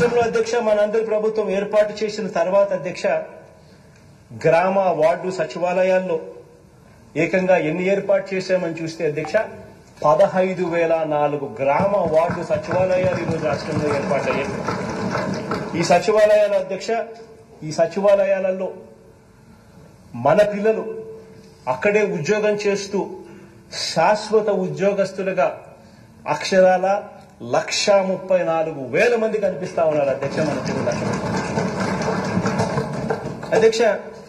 రాష్ట్రంలో అధ్యక్ష మనందరి ప్రభుత్వం ఏర్పాటు చేసిన తర్వాత అధ్యక్ష గ్రామ వార్డు సచివాలయాల్లో ఏకంగా ఎన్ని ఏర్పాటు చేశామని చూస్తే అధ్యక్ష పదహైదు వేల నాలుగు గ్రామ వార్డు సచివాలయాలు ఈరోజు రాష్ట్రంలో ఏర్పాటయ్యాయి ఈ సచివాలయాల అధ్యక్ష ఈ సచివాలయాలలో మన పిల్లలు అక్కడే ఉద్యోగం చేస్తూ శాశ్వత ఉద్యోగస్తులుగా అక్షరాల లక్ష ముప్పై నాలుగు వేల మంది కనిపిస్తా ఉన్నారు అధ్యక్ష మన తెలుగు రాష్ట్రంలో అధ్యక్ష